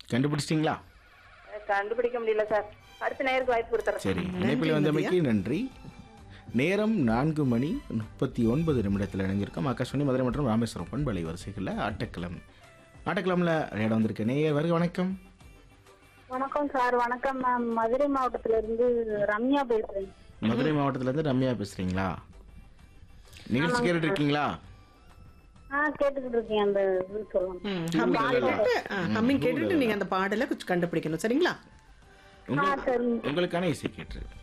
கண்டுபிடிச்சிட்டிங்களா கண்டுபிடிக்க முடியல சார் அடுத்த நேருக்கு வாய்ப்பு கொடுத்துறேன் சரி இணைப்பில் வந்தமைக்கு நன்றி நேரம் நான்கு மணி முப்பத்தி ஒன்பது நிமிடத்தில் இணைஞ்சிருக்கோம் ஆகாஷ்வாணி மதுரை மற்றும் ராமேஸ்வரம் பண்பலை வரிசைகளில் ஆட்டக்கிழம் ஆட்டக்கிழமில் இடம் வந்திருக்க நேயர் வருக வணக்கம் வணக்கம் சார் வணக்கம் மேம் மதுரை மாவட்டத்துல இருந்து ரம்யா பேசுறேன் மதுரை மாவட்டத்திலேருந்து ரம்யா பேசுகிறீங்களா நிகழ்ச்சி கேட்டுட்டு இருக்கீங்களா ஆ கேட்டுக்கிட்டு இருக்கேன் அந்த இது சொல்லுங்க ம், humming கேட்டுட்டு ஹம்மிங் கேட்டுட்டு நீங்க அந்த பாடலை கொஞ்சம் கண்டுபிடிக்கணும் சரிங்களா உங்களுக்கு உங்களுக்கான இசை கேட்டு